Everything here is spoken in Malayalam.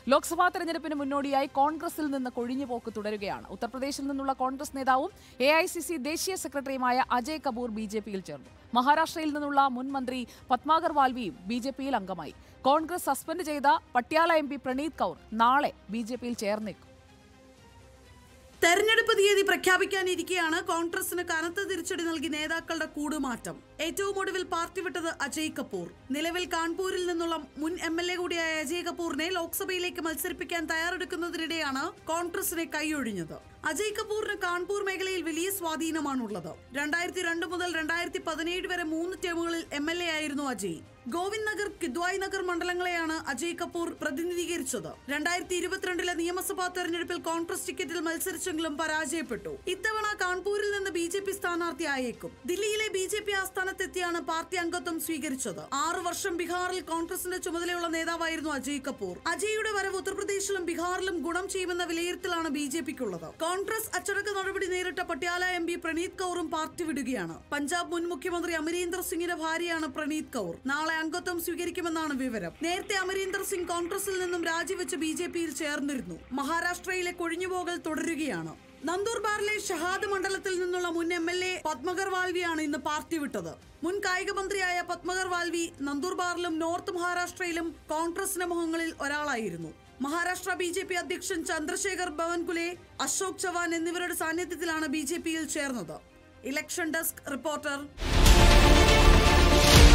ലോക്സഭാ തെരഞ്ഞെടുപ്പിന് മുന്നോടിയായി കോൺഗ്രസിൽ നിന്ന് കൊഴിഞ്ഞുപോക്ക് തുടരുകയാണ് ഉത്തർപ്രദേശിൽ നിന്നുള്ള കോൺഗ്രസ് നേതാവും എ ഐ സി സി ദേശീയ സെക്രട്ടറിയുമായ അജയ് കപൂർ ബി ജെ പിയിൽ ചേർന്നു മഹാരാഷ്ട്രയിൽ നിന്നുള്ള മുൻ മന്ത്രി പത്മാകർ വാൽവിയും ബി ജെ പിയിൽ അംഗമായി കോൺഗ്രസ് സസ്പെൻഡ് ചെയ്ത പട്യാല എം പി പ്രണീത് കൗർ നാളെ ബി ജെ പിയിൽ ചേർന്നേക്കും തെരഞ്ഞെടുപ്പ് തീയതി പ്രഖ്യാപിക്കാനിരിക്കെയാണ് കോൺഗ്രസിന് കനത്ത തിരിച്ചടി നൽകി നേതാക്കളുടെ കൂടുമാറ്റം ഏറ്റവും ഒടുവിൽ പാർട്ടി വിട്ടത് അജയ് കപൂർ നിലവിൽ കാൺപൂരിൽ നിന്നുള്ള മുൻ എം എൽ എ കൂടിയായ അജയ് കപൂറിനെ ലോക്സഭയിലേക്ക് മത്സരിപ്പിക്കാൻ തയ്യാറെടുക്കുന്നതിനിടെയാണ് കോൺഗ്രസിനെ കൈയൊഴിഞ്ഞത് അജയ് കപൂറിന് കാൺപൂർ മേഖലയിൽ വലിയ സ്വാധീനമാണുള്ളത് രണ്ടായിരത്തി രണ്ട് മുതൽ രണ്ടായിരത്തി പതിനേഴ് വരെ മൂന്ന് ടേമുകളിൽ എം എൽ എ ആയിരുന്നു അജയ് ഗോവിന്ദ് നഗർ കിദ്വായ് നഗർ മണ്ഡലങ്ങളെയാണ് അജയ് കപൂർ പ്രതിനിധീകരിച്ചത് രണ്ടായിരത്തി ഇരുപത്തിരണ്ടിലെ നിയമസഭാ തെരഞ്ഞെടുപ്പിൽ കോൺഗ്രസ് ടിക്കറ്റിൽ മത്സരിച്ചെങ്കിലും പരാജയപ്പെട്ടു ഇത്തവണ കാൺപൂരിൽ നിന്ന് ബി ജെ പി സ്ഥാനാർത്ഥിയായേക്കും ദില്ലിയിലെ ബി ജെ പി ആസ്ഥാനത്തെത്തിയാണ് പാർട്ടി അംഗത്വം സ്വീകരിച്ചത് ആറു വർഷം ബീഹാറിൽ കോൺഗ്രസിന്റെ ചുമതലയുള്ള നേതാവായിരുന്നു അജയ് കപൂർ അജയ്യുടെ വരവ് ഉത്തർപ്രദേശിലും ബീഹാറിലും ഗുണം ചെയ്യുമെന്ന വിലയിരുത്തലാണ് ബി ജെ പിക്കുള്ളത് കോൺഗ്രസ് അച്ചടക്ക നടപടി നേരിട്ട പട്യാല എം പി പ്രണീത് കൗറും പാർട്ടി വിടുകയാണ് പഞ്ചാബ് മുൻ മുഖ്യമന്ത്രി അമരീന്ദർ സിംഗിന്റെ ഭാര്യയാണ് പ്രണീത് കൗർ നാളെ അംഗത്വം സ്വീകരിക്കുമെന്നാണ് വിവരം നേരത്തെ അമരീന്ദർ സിംഗ് കോൺഗ്രസിൽ നിന്നും രാജിവെച്ച് ബി ജെ പിയിൽ ചേർന്നിരുന്നു മഹാരാഷ്ട്രയിലെ കൊഴിഞ്ഞുപോകൽ തുടരുകയാണ് നന്ദൂർബാറിലെ ഷഹാദ് മണ്ഡലത്തിൽ നിന്നുള്ള മുൻ എം എൽ എ പത്മകർ വാൽവിയാണ് ഇന്ന് പാർട്ടി വിട്ടത് മുൻ കായിക മന്ത്രിയായ പത്മകർ വാൽവി നന്ദൂർബാറിലും നോർത്ത് മഹാരാഷ്ട്രയിലും കോൺഗ്രസിന്റെ മുഖങ്ങളിൽ ഒരാളായിരുന്നു മഹാരാഷ്ട്ര ബി ജെ പി അധ്യക്ഷൻ ചന്ദ്രശേഖർ ബവൻകുലെ അശോക് ചവാൻ എന്നിവരുടെ സാന്നിധ്യത്തിലാണ് ബി ജെ പിയിൽ ചേർന്നത് ഇലക്ഷൻ ഡെസ്ക് റിപ്പോർട്ടർ